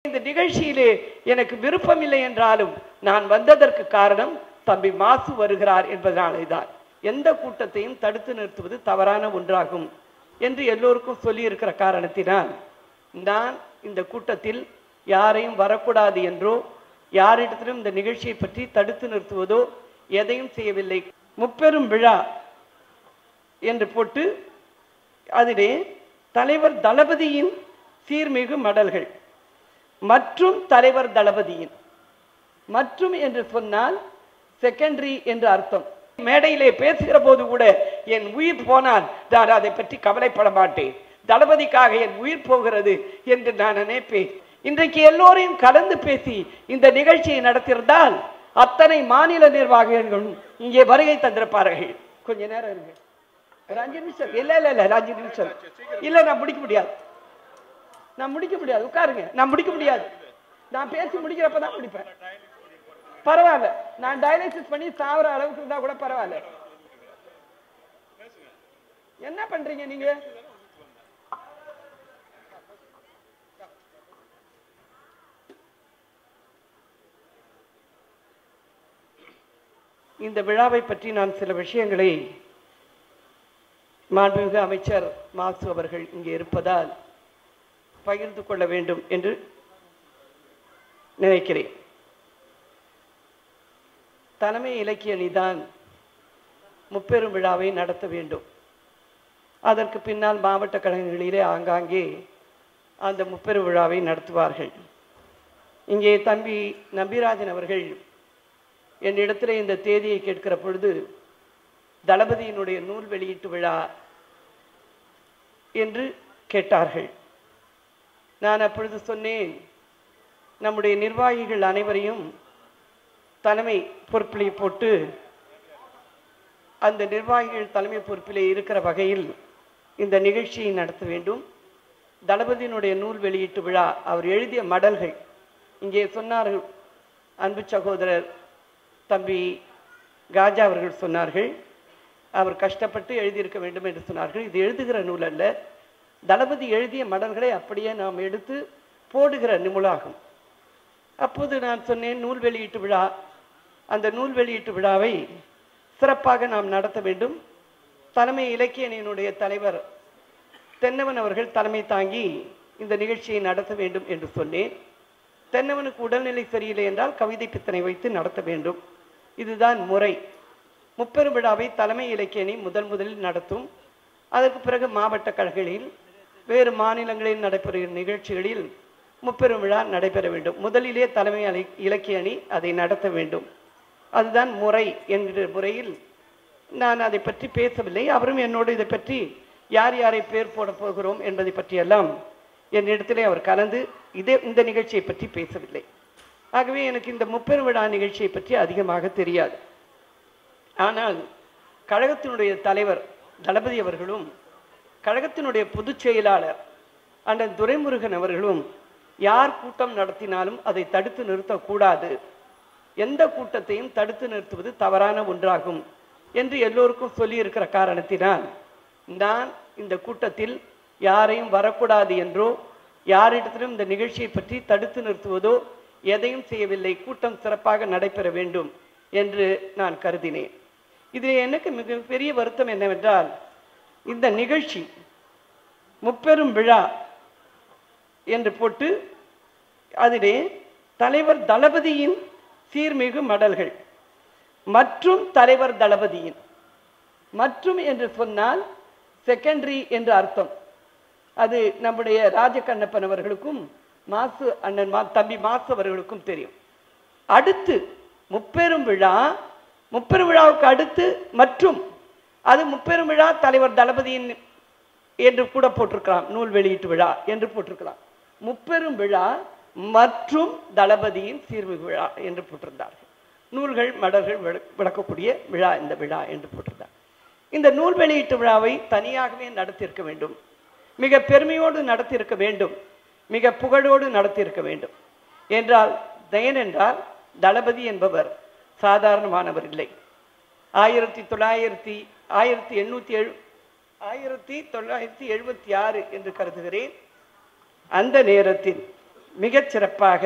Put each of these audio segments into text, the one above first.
இந்த நிகழ்ச்சியிலே எனக்கு விருப்பம் இல்லை என்றாலும் நான் வந்ததற்கு காரணம் தம்பி மாசு வருகிறார் என்பதனாலே தான் எந்த கூட்டத்தையும் தடுத்து நிறுத்துவது தவறான ஒன்றாகும் என்று எல்லோருக்கும் சொல்லி இருக்கிற காரணத்தினால் நான் இந்த கூட்டத்தில் யாரையும் வரக்கூடாது என்றோ யாரிடத்திலும் இந்த நிகழ்ச்சியை பற்றி தடுத்து நிறுத்துவதோ எதையும் செய்யவில்லை முப்பெரும் விழா என்று போட்டு அதிலே தலைவர் தளபதியின் சீர்மிகு மடல்கள் மற்றும் தலைவர் தளபதியின் மற்றும் என்று சொன்னால் செகண்டரி என்று அர்த்தம் மேடையிலே பேசுகிற போது கூட என் உயிர் போனால் நான் அதை பற்றி கவலைப்பட மாட்டேன் தளபதிக்காக என் உயிர் போகிறது என்று நான் நினைப்பேன் இன்றைக்கு எல்லோரையும் கலந்து பேசி இந்த நிகழ்ச்சியை நடத்தியிருந்தால் அத்தனை மாநில நிர்வாகிகளும் இங்கே வருகை தந்திருப்பார்கள் கொஞ்ச நேரம் இருங்க ஒரு அஞ்சு நிமிஷம் இல்ல இல்ல இல்ல அஞ்சு நிமிஷம் இல்ல நான் முடிக்க முடியாது நான் முடிக்க முடியாது உட்காருங்க நான் முடிக்க முடியாது நான் பேசி முடிக்கிறப்ப தான் முடிப்பேன் பரவாயில்ல நான் டயாலிசிஸ் பண்ணி சாவர அளவுக்கு இருந்தா கூட பரவாயில்ல என்ன பண்றீங்க நீங்க இந்த விழாவை பற்றி நான் சில விஷயங்களை மாண்புமிகு அமைச்சர் மாசு அவர்கள் இங்கே இருப்பதால் பகிர்ந்து கொள்ள வேண்டும் என்று நினைக்கிறேன் தலைமை இலக்கிய அணிதான் முப்பெரும் விழாவை நடத்த வேண்டும் அதற்கு பின்னால் மாவட்ட கழகங்களிலே ஆங்காங்கே அந்த முப்பெரும் விழாவை நடத்துவார்கள் இங்கே தம்பி நம்பிராஜன் அவர்கள் என்னிடத்தில் இந்த தேதியை கேட்கிற பொழுது தளபதியினுடைய நூல் வெளியீட்டு விழா என்று கேட்டார்கள் நான் அப்பொழுது சொன்னேன் நம்முடைய நிர்வாகிகள் அனைவரையும் தலைமை பொறுப்பிலே போட்டு அந்த நிர்வாகிகள் தலைமை பொறுப்பிலே இருக்கிற வகையில் இந்த நிகழ்ச்சியை நடத்த வேண்டும் தளபதியினுடைய நூல் வெளியீட்டு விழா அவர் எழுதிய மடல்கள் இங்கே சொன்னார்கள் அன்பு சகோதரர் தம்பி காஜா அவர்கள் சொன்னார்கள் அவர் கஷ்டப்பட்டு எழுதியிருக்க வேண்டும் என்று சொன்னார்கள் இது எழுதுகிற நூல் அல்ல தளபதி எழுதிய மடல்களை அப்படியே நாம் எடுத்து போடுகிற நூலாகும் அப்போது நான் சொன்னேன் நூல் வெளியீட்டு விழா அந்த நூல் வெளியீட்டு விழாவை சிறப்பாக நாம் நடத்த வேண்டும் தலைமை இலக்கிய அணியினுடைய தலைவர் தென்னவன் அவர்கள் தலைமை தாங்கி இந்த நிகழ்ச்சியை நடத்த வேண்டும் என்று சொன்னேன் தென்னவனுக்கு உடல்நிலை சரியில்லை என்றால் கவிதை பித்தனை வைத்து நடத்த வேண்டும் இதுதான் முறை முப்பெரும் விழாவை தலைமை இலக்கிய அணி முதல் முதலில் நடத்தும் அதற்கு பிறகு மாவட்ட கழகங்களில் வேறு மாநிலங்களில் நடைபெறுகிற நிகழ்ச்சிகளில் முப்பெரும் விழா நடைபெற வேண்டும் முதலிலே தலைமை அலை இலக்கிய அணி அதை நடத்த வேண்டும் அதுதான் முறை என்கிற முறையில் நான் அதை பற்றி பேசவில்லை அவரும் என்னோடு இதை பற்றி யார் யாரை பேர் போட போகிறோம் என்பதை பற்றியெல்லாம் என்னிடத்திலே அவர் கலந்து இதே இந்த நிகழ்ச்சியை பற்றி பேசவில்லை ஆகவே எனக்கு இந்த முப்பெரும் விழா நிகழ்ச்சியை பற்றி அதிகமாக தெரியாது ஆனால் கழகத்தினுடைய தலைவர் தளபதி அவர்களும் கழகத்தினுடைய பொதுச் செயலாளர் அண்ணன் துரைமுருகன் அவர்களும் யார் கூட்டம் நடத்தினாலும் அதை தடுத்து நிறுத்தக்கூடாது எந்த கூட்டத்தையும் தடுத்து நிறுத்துவது தவறான ஒன்றாகும் என்று எல்லோருக்கும் சொல்லியிருக்கிற காரணத்தினால் நான் இந்த கூட்டத்தில் யாரையும் வரக்கூடாது என்றோ யாரிடத்திலும் இந்த நிகழ்ச்சியை பற்றி தடுத்து நிறுத்துவதோ எதையும் செய்யவில்லை கூட்டம் சிறப்பாக நடைபெற வேண்டும் என்று நான் கருதினேன் இதில் எனக்கு மிக பெரிய வருத்தம் என்னவென்றால் இந்த நிகழ்ச்சி முப்பெரும் விழா என்று போட்டு அதிலே தலைவர் தளபதியின் சீர்மிகு மடல்கள் மற்றும் தலைவர் தளபதியின் மற்றும் என்று சொன்னால் செகண்டரி என்று அர்த்தம் அது நம்முடைய ராஜகண்ணப்பன் அவர்களுக்கும் மாசு அண்ணன் மா தம்பி மாசு அவர்களுக்கும் தெரியும் அடுத்து முப்பெரும் விழா முப்பெரும் விழாவுக்கு அடுத்து மற்றும் அது முப்பெரும் விழா தலைவர் தளபதியின் என்று கூட போட்டிருக்கலாம் நூல் வெளியீட்டு விழா என்று போட்டிருக்கலாம் முப்பெரும் விழா மற்றும் தளபதியின் சீர்மிகு விழா என்று போட்டிருந்தார்கள் நூல்கள் மடல்கள் விள- விளக்கக்கூடிய விழா இந்த விழா என்று போட்டிருந்தார் இந்த நூல் வெளியீட்டு விழாவை தனியாகவே நடத்தியிருக்க வேண்டும் மிக பெருமையோடு நடத்தியிருக்க வேண்டும் மிக புகழோடு நடத்தியிருக்க வேண்டும் என்றால் ஏனென்றால் தளபதி என்பவர் சாதாரணமானவர் இல்லை ஆயிரத்தி தொள்ளாயிரத்தி ஆயிரத்தி எண்ணூற்றி எழு ஆயிரத்தி தொள்ளாயிரத்தி எழுபத்தி ஆறு என்று கருதுகிறேன் அந்த நேரத்தில் மிகச் சிறப்பாக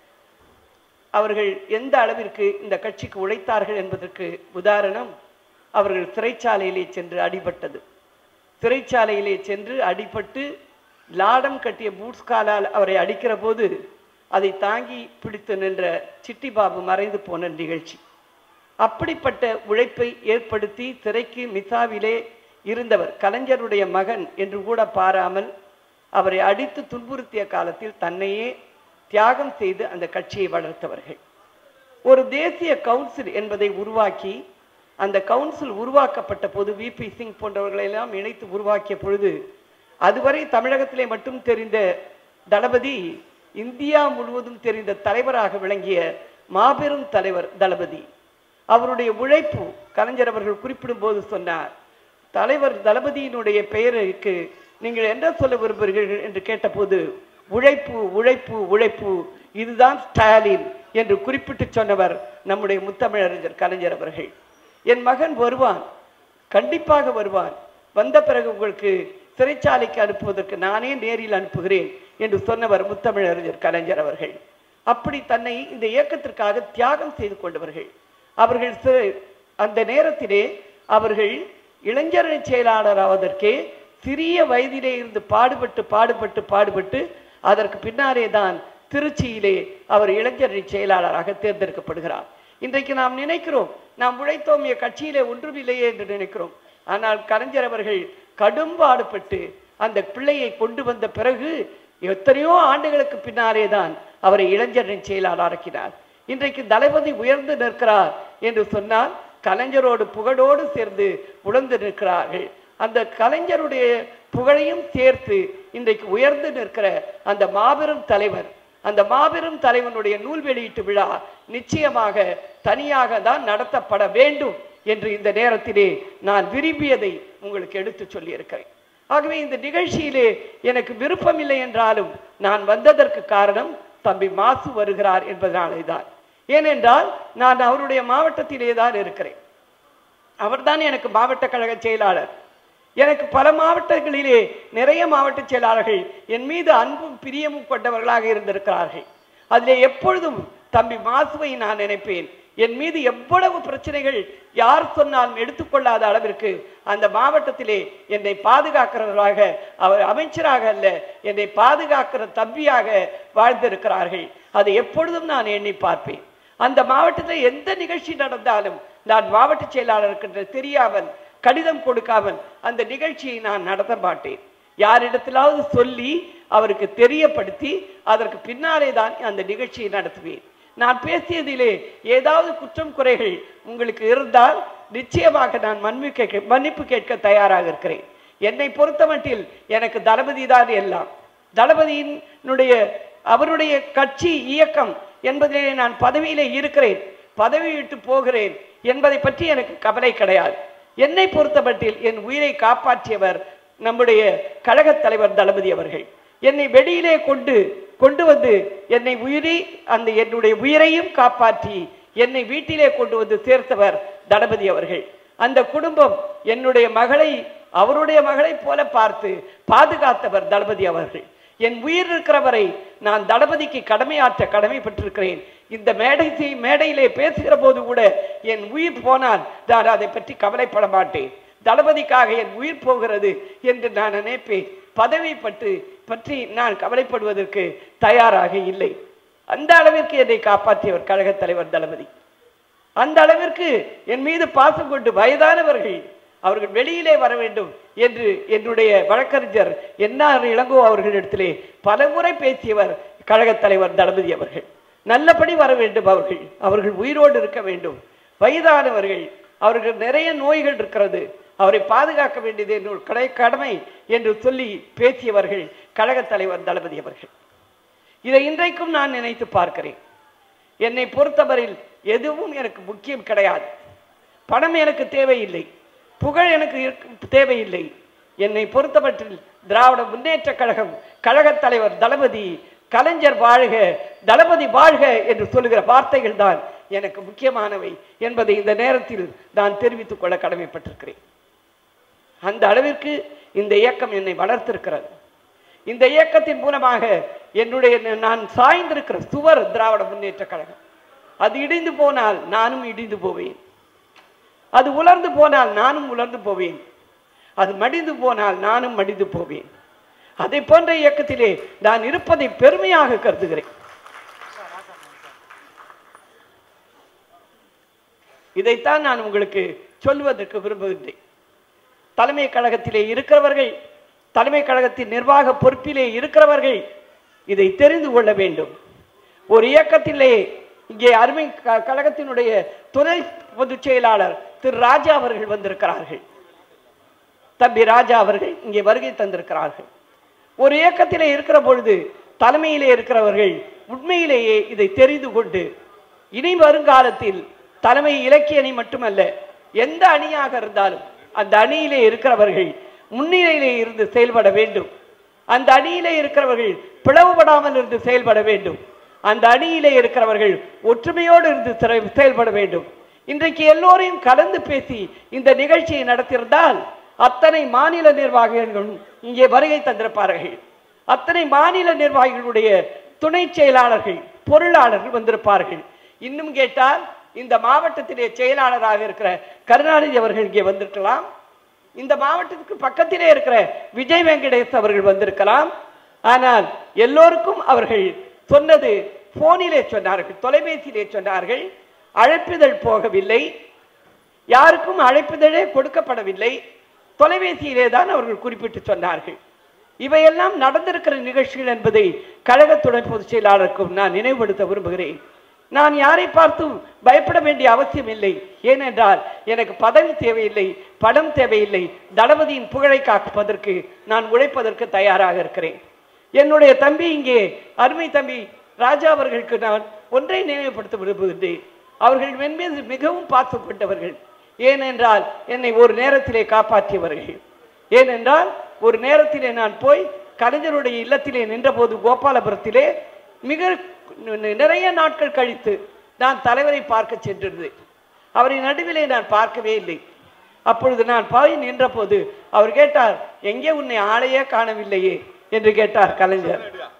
அவர்கள் எந்த அளவிற்கு இந்த கட்சிக்கு உழைத்தார்கள் என்பதற்கு உதாரணம் அவர்கள் சிறைச்சாலையிலே சென்று அடிபட்டது சிறைச்சாலையிலே சென்று அடிபட்டு லாடம் கட்டிய பூட்ஸ் காலால் அவரை அடிக்கிற போது அதை தாங்கி பிடித்து நின்ற சிட்டிபாபு மறைந்து போன நிகழ்ச்சி அப்படிப்பட்ட உழைப்பை ஏற்படுத்தி திரைக்கு மிசாவிலே இருந்தவர் கலைஞருடைய மகன் என்று கூட பாராமல் அவரை அடித்து துன்புறுத்திய காலத்தில் தன்னையே தியாகம் செய்து அந்த கட்சியை வளர்த்தவர்கள் ஒரு தேசிய கவுன்சில் என்பதை உருவாக்கி அந்த கவுன்சில் உருவாக்கப்பட்ட போது விபி சிங் போன்றவர்களை எல்லாம் இணைத்து உருவாக்கிய பொழுது அதுவரை தமிழகத்திலே மட்டும் தெரிந்த தளபதி இந்தியா முழுவதும் தெரிந்த தலைவராக விளங்கிய மாபெரும் தலைவர் தளபதி அவருடைய உழைப்பு கலைஞர் அவர்கள் குறிப்பிடும் போது சொன்னார் தலைவர் தளபதியினுடைய பெயருக்கு நீங்கள் என்ன சொல்ல விரும்புகிறீர்கள் என்று கேட்டபோது உழைப்பு உழைப்பு உழைப்பு இதுதான் ஸ்டாலின் என்று குறிப்பிட்டு சொன்னவர் நம்முடைய முத்தமிழறிஞர் கலைஞர் அவர்கள் என் மகன் வருவான் கண்டிப்பாக வருவான் வந்த பிறகு உங்களுக்கு சிறைச்சாலைக்கு அனுப்புவதற்கு நானே நேரில் அனுப்புகிறேன் என்று சொன்னவர் முத்தமிழறிஞர் கலைஞர் அவர்கள் அப்படி தன்னை இந்த இயக்கத்திற்காக தியாகம் செய்து கொண்டவர்கள் அவர்கள் சி- அந்த நேரத்திலே அவர்கள் இளைஞரணி செயலாளர் ஆவதற்கே சிறிய வயதிலே இருந்து பாடுபட்டு பாடுபட்டு பாடுபட்டு அதற்கு பின்னாலே தான் திருச்சியிலே அவர் இளைஞரணி செயலாளராக தேர்ந்தெடுக்கப்படுகிறார் இன்றைக்கு நாம் நினைக்கிறோம் நாம் உழைத்தோம் என் கட்சியிலே ஒன்றுமில்லையே என்று நினைக்கிறோம் ஆனால் கலைஞர் அவர்கள் கடும் பாடுபட்டு அந்த பிள்ளையை கொண்டு வந்த பிறகு எத்தனையோ ஆண்டுகளுக்கு பின்னாலே தான் அவரை இளைஞரின் செயலாளராக்கினார் இன்றைக்கு தளபதி உயர்ந்து நிற்கிறார் என்று சொன்னால் கலைஞரோடு புகழோடு சேர்ந்து உணர்ந்து நிற்கிறார்கள் அந்த கலைஞருடைய புகழையும் சேர்த்து இன்றைக்கு உயர்ந்து நிற்கிற அந்த மாபெரும் தலைவர் அந்த மாபெரும் தலைவனுடைய நூல் வெளியீட்டு விழா நிச்சயமாக தனியாக தான் நடத்தப்பட வேண்டும் என்று இந்த நேரத்திலே நான் விரும்பியதை உங்களுக்கு எடுத்துச் சொல்லியிருக்கிறேன் ஆகவே இந்த நிகழ்ச்சியிலே எனக்கு விருப்பமில்லை என்றாலும் நான் வந்ததற்கு காரணம் தம்பி மாசு வருகிறார் என்பதனாலே தான் ஏனென்றால் நான் அவருடைய மாவட்டத்திலே தான் இருக்கிறேன் அவர்தான் எனக்கு மாவட்ட கழக செயலாளர் எனக்கு பல மாவட்டங்களிலே நிறைய மாவட்ட செயலாளர்கள் என் மீது அன்பும் பிரியமும் கொண்டவர்களாக இருந்திருக்கிறார்கள் அதிலே எப்பொழுதும் தம்பி மாசுவை நான் நினைப்பேன் என் மீது எவ்வளவு பிரச்சனைகள் யார் சொன்னாலும் எடுத்துக்கொள்ளாத அளவிற்கு அந்த மாவட்டத்திலே என்னை பாதுகாக்கிறவராக அவர் அமைச்சராக அல்ல என்னை பாதுகாக்கிற தம்பியாக வாழ்ந்திருக்கிறார்கள் அதை எப்பொழுதும் நான் எண்ணி பார்ப்பேன் அந்த மாவட்டத்தில் எந்த நிகழ்ச்சி நடந்தாலும் நான் மாவட்ட செயலாளருக்கு என்று தெரியாமல் கடிதம் கொடுக்காமல் அந்த நிகழ்ச்சியை நான் நடத்த மாட்டேன் யாரிடத்திலாவது சொல்லி அவருக்கு தெரியப்படுத்தி அதற்கு பின்னாலே தான் அந்த நிகழ்ச்சியை நடத்துவேன் நான் பேசியதிலே ஏதாவது குற்றம் குறைகள் உங்களுக்கு இருந்தால் நிச்சயமாக நான் மன்னிப்பு கேட்க மன்னிப்பு கேட்க தயாராக இருக்கிறேன் என்னை பொறுத்தமட்டில் எனக்கு தளபதி தான் எல்லாம் தளபதியினுடைய அவருடைய கட்சி இயக்கம் என்பதிலே நான் பதவியிலே இருக்கிறேன் பதவி விட்டு போகிறேன் என்பதை பற்றி எனக்கு கவலை கிடையாது என்னை பொறுத்தமட்டில் என் உயிரை காப்பாற்றியவர் நம்முடைய கழகத் தலைவர் தளபதி அவர்கள் என்னை வெளியிலே கொண்டு கொண்டு வந்து என்னை உயிரி அந்த என்னுடைய உயிரையும் காப்பாற்றி என்னை வீட்டிலே கொண்டு வந்து சேர்த்தவர் தளபதி அவர்கள் அந்த குடும்பம் என்னுடைய மகளை அவருடைய மகளைப் போல பார்த்து பாதுகாத்தவர் தளபதி அவர்கள் என் உயிர் இருக்கிறவரை நான் தளபதிக்கு கடமையாற்ற கடமைப்பட்டிருக்கிறேன் இந்த மேடை செய்- மேடையிலே பேசுகிற போது கூட என் உயிர் போனால் நான் அதை பற்றி கவலைப்பட மாட்டேன் தளபதிக்காக என் உயிர் போகிறது என்று நான் நினைப்பேன் பதவி பட்டு பற்றி நான் கவலைப்படுவதற்கு தயாராக இல்லை அந்த அளவிற்கு என்னை காப்பாற்றியவர் கழகத் தலைவர் தளபதி அந்த அளவிற்கு என் மீது பாசம் கொண்டு வயதானவர்கள் அவர்கள் வெளியிலே வர வேண்டும் என்று என்னுடைய வழக்கறிஞர் என்ஆர் இளங்கோ அவர்களிடத்திலே பலமுறை பேசியவர் கழகத் தலைவர் தளபதி அவர்கள் நல்லபடி வர வேண்டும் அவர்கள் அவர்கள் உயிரோடு இருக்க வேண்டும் வயதானவர்கள் அவர்கள் நிறைய நோய்கள் இருக்கிறது அவரை பாதுகாக்க வேண்டியது என்னுடைய கடை கடமை என்று சொல்லி பேசியவர்கள் கழகத் தலைவர் தளபதி அவர்கள் இதை இன்றைக்கும் நான் நினைத்து பார்க்கிறேன் என்னை பொறுத்தவரையில் எதுவும் எனக்கு முக்கியம் கிடையாது பணம் எனக்கு தேவையில்லை புகழ் எனக்கு இருக்க- தேவையில்லை என்னை பொறுத்தமட்டில் திராவிட முன்னேற்ற கழகம் கழகத் தலைவர் தளபதி கலைஞர் வாழ்க தளபதி வாழ்க என்று சொல்லுகிற வார்த்தைகள் தான் எனக்கு முக்கியமானவை என்பதை இந்த நேரத்தில் நான் தெரிவித்துக் கொள்ள கடமைப்பட்டிருக்கிறேன் அந்த அளவிற்கு இந்த இயக்கம் என்னை வளர்த்திருக்கிறது இந்த இயக்கத்தின் மூலமாக என்னுடைய நான் சாய்ந்திருக்கிற சுவர் திராவிட முன்னேற்ற கழகம் அது இடிந்து போனால் நானும் இடிந்து போவேன் அது உலர்ந்து போனால் நானும் உலர்ந்து போவேன் அது மடிந்து போனால் நானும் மடிந்து போவேன் அதை போன்ற இயக்கத்திலே நான் இருப்பதை பெருமையாக கருதுகிறேன் இதைத்தான் நான் உங்களுக்கு சொல்வதற்கு விரும்புகின்றேன் தலைமை கழகத்திலே இருக்கிறவர்கள் தலைமை கழகத்தின் நிர்வாக பொறுப்பிலே இருக்கிறவர்கள் இதை தெரிந்து கொள்ள வேண்டும் ஒரு இயக்கத்திலே இங்கே அருமை க- கழகத்தினுடைய துணை பொதுச் செயலாளர் திரு ராஜா அவர்கள் வந்திருக்கிறார்கள் தம்பி ராஜா அவர்கள் இங்கே வருகை தந்திருக்கிறார்கள் ஒரு இயக்கத்திலே இருக்கிற பொழுது தலைமையிலே இருக்கிறவர்கள் உண்மையிலேயே இதை தெரிந்து கொண்டு இனி வருங்காலத்தில் தலைமை இலக்கிய அணி மட்டுமல்ல எந்த அணியாக இருந்தாலும் அந்த அணியிலே இருக்கிறவர்கள் முன்னிலையிலே இருந்து செயல்பட வேண்டும் அந்த அணியிலே இருக்கிறவர்கள் பிளவுபடாமல் இருந்து செயல்பட வேண்டும் அந்த அணியிலே இருக்கிறவர்கள் ஒற்றுமையோடு இருந்து சிறை- செயல்பட வேண்டும் இன்றைக்கு எல்லோரையும் கலந்து பேசி இந்த நிகழ்ச்சியை நடத்தியிருந்தால் அத்தனை மாநில நிர்வாகிகளும் இங்கே வருகை தந்திருப்பார்கள் அத்தனை மாநில நிர்வாகிகளுடைய துணை செயலாளர்கள் பொருளாளர்கள் வந்திருப்பார்கள் இன்னும் கேட்டால் இந்த மாவட்டத்திலே செயலாளராக இருக்கிற கருணாநிதி அவர்கள் இங்கே வந்திருக்கலாம் இந்த மாவட்டத்துக்கு பக்கத்திலே இருக்கிற விஜய் வெங்கடேஷ் அவர்கள் வந்திருக்கலாம் ஆனால் எல்லோருக்கும் அவர்கள் சொன்னது போனிலே சொன்னார்கள் தொலைபேசியிலே சொன்னார்கள் அழைப்பிதழ் போகவில்லை யாருக்கும் அழைப்பிதழே கொடுக்கப்படவில்லை தொலைபேசியிலே தான் அவர்கள் குறிப்பிட்டு சொன்னார்கள் இவையெல்லாம் நடந்திருக்கிற நிகழ்ச்சிகள் என்பதை கழக துணை பொதுச் செயலாளருக்கும் நான் நினைவுபடுத்த விரும்புகிறேன் நான் யாரை பார்த்தும் பயப்பட வேண்டிய அவசியம் இல்லை ஏனென்றால் எனக்கு பதவி தேவையில்லை பணம் தேவையில்லை தளபதியின் புகழை காப்பதற்கு நான் உழைப்பதற்கு தயாராக இருக்கிறேன் என்னுடைய தம்பி இங்கே அருமை தம்பி ராஜா அவர்களுக்கு நான் ஒன்றை நினைவுபடுத்த விரும்புகின்றேன் அவர்கள் என் மீது மிகவும் பாசம் கொண்டவர்கள் ஏனென்றால் என்னை ஒரு நேரத்திலே காப்பாற்றியவர்கள் ஏனென்றால் ஒரு நேரத்திலே நான் போய் கலைஞருடைய இல்லத்திலே நின்றபோது கோபாலபுரத்திலே மிக நி- நிறைய நாட்கள் கழித்து நான் தலைவரை பார்க்க சென்றிருந்தேன் அவரை நடுவிலே நான் பார்க்கவே இல்லை அப்பொழுது நான் போய் நின்றபோது அவர் கேட்டார் எங்கே உன்னை ஆளையே காணவில்லையே என்று கேட்டார் கலைஞர்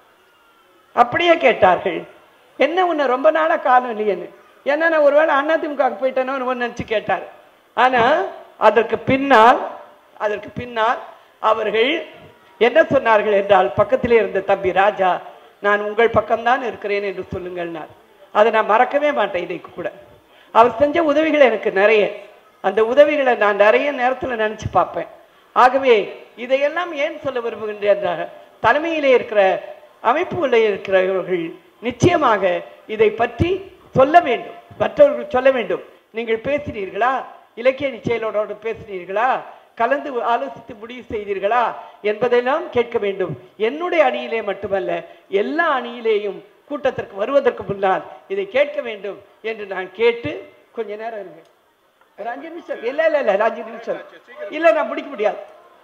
அப்படியே கேட்டார்கள் என்ன உன்னை ரொம்ப நாளா காலம் இல்லையேன்னு ஏன்னா நான் ஒருவேளை அதிமுக போயிட்டேனோ நினைச்சு கேட்டார் ஆனா அதற்கு பின்னால் அதற்கு பின்னால் அவர்கள் என்ன சொன்னார்கள் என்றால் பக்கத்திலே இருந்த தம்பி ராஜா நான் உங்கள் பக்கம்தான் இருக்கிறேன் என்று சொல்லுங்கள் நான் அதை நான் மறக்கவே மாட்டேன் இன்னைக்கு கூட அவர் செஞ்ச உதவிகள் எனக்கு நிறைய அந்த உதவிகளை நான் நிறைய நேரத்தில் நினைச்சு பார்ப்பேன் ஆகவே இதையெல்லாம் ஏன் சொல்ல விரும்புகின்றேன் என்றால் தலைமையிலே இருக்கிற அமைப்புகளில் இருக்கிறவர்கள் நிச்சயமாக இதை பற்றி சொல்ல வேண்டும் மற்றவர்கள் சொல்ல வேண்டும் நீங்கள் பேசினீர்களா இலக்கிய நிச்சயலோடு பேசினீர்களா கலந்து ஆலோசித்து முடிவு செய்தீர்களா என்பதெல்லாம் கேட்க வேண்டும் என்னுடைய அணியிலே மட்டுமல்ல எல்லா அணியிலேயும் கூட்டத்திற்கு வருவதற்கு முன்னால் இதை கேட்க வேண்டும் என்று நான் கேட்டு கொஞ்ச நேரம் இருங்க ஒரு அஞ்சு நிமிஷம் இல்ல இல்ல இல்ல அஞ்சு நிமிஷம் இல்ல நான் முடிக்க முடியாது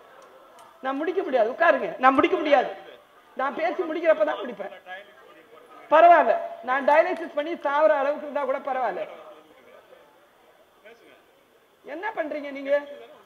நான் முடிக்க முடியாது உட்காருங்க நான் முடிக்க முடியாது நான் பேசி முடிக்கிறப்ப தான் முடிப்பேன் பரவாயில்ல நான் டயாலிசிஸ் பண்ணி சாவர அளவுக்கு இருந்தா கூட பரவாயில்ல என்ன பண்றீங்க நீங்க